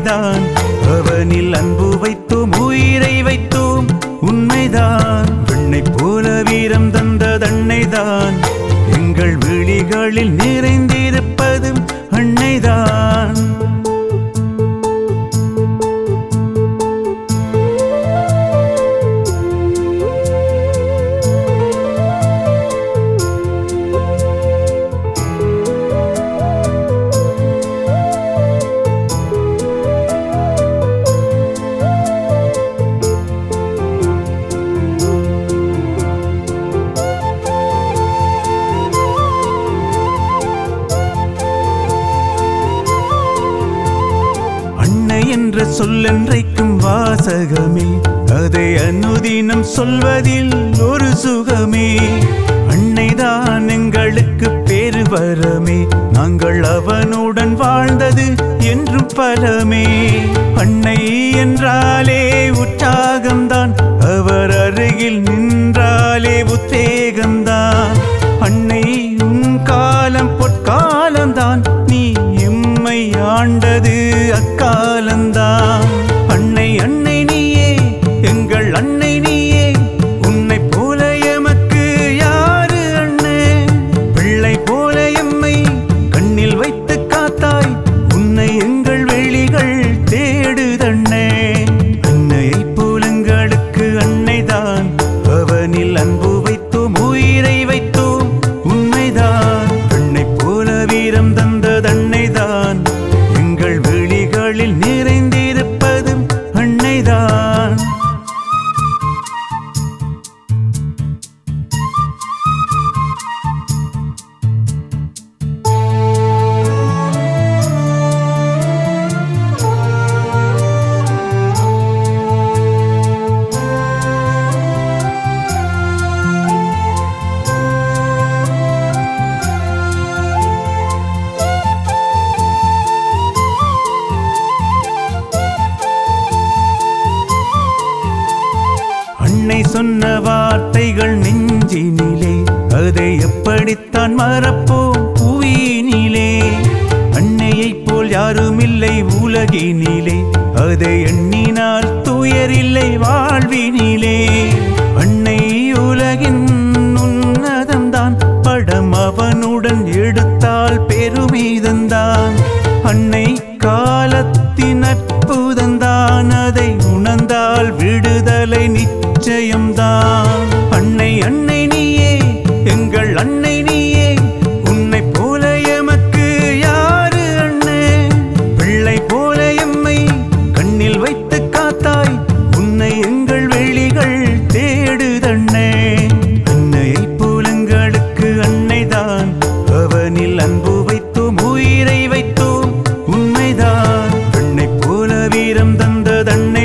அன்னைதான் அவனில் அன்பு வைத்தோம் உயிரை வைத்தோம் உண்மைதான் வெண்ணை போல வீரம் தந்ததன்னைதான் எங்கள் விழிகளில் நிறைந்திருப்பதும் அன்னைதான் அன்னை என்ற சொல்லென்றைக்கும் வாசகமே அதை அனுதினம் சொல்வதில் ஒரு சுகமே அன்னைதான் எங்களுக்கு பேரு வரமே நாங்கள் அவனுடன் வாழ்ந்தது என்றும் பலமே அன்னை என்றாலே உற்சாகம்தான் அவர் அருகில் நின்றாலே உத்வேகம்தான் அன்னை உன் காலம் பொற்காலம்தான் நீ எம்மை ஆண்டது அக்காலந்தான் அன்னை அன்னை நீயே எங்கள் அன்னை நீயே உன்னை போல எமக்கு யாரு அண்ணே பிள்ளை போல எம்மை கண்ணில் வைத்து காத்தாய் உன்னை எங்கள் வெளிகள் தேடுதண்ணே அன்னையை போல் எங்களுக்கு அன்னைதான் அவனில் அன்பு வைத்தோம் உயிரை வைத்தோம் உண்மைதான் பெண்ணை போல வீரம் தந்ததன்னைதான் எங்கள் விழிகளில் நிறைந்திருப்பதும் அன்னைதான் அன்னை சொன்ன வார்த்தைகள் நெஞ்சினிலே அதை எப்படித்தான் மறப்போம் புவியினிலே அன்னையைப் போல் யாருமில்லை உலகினிலே அதை எண்ணினால் துயரில்லை வாழ்வினிலே அன்னை உலகின் உன்னதம்தான் படம் அவனுடன் எடுத்தால் பெருமிதந்தான் அன்னை காலத்தின் அற்புதந்தான் அதை உணர்ந்தால் விடுதலை நிச்சயம்தான் அன்னை அன்னை நீயே எங்கள் அன்னை நீயே உன்னை போல எமக்கு யாரு அண்ணே பிள்ளை போல எம்மை கண்ணில் வைத்து காத்தாய் உன்னை எங்கள் வெளிகள் தேடுதண்ணே அன்னையை போல் எங்களுக்கு அன்னைதான் அவனில் அன்பு வைத்தோம் உயிரை வைத்தோம் உண்மைதான் பெண்ணை போல வீரம் தந்ததன்னை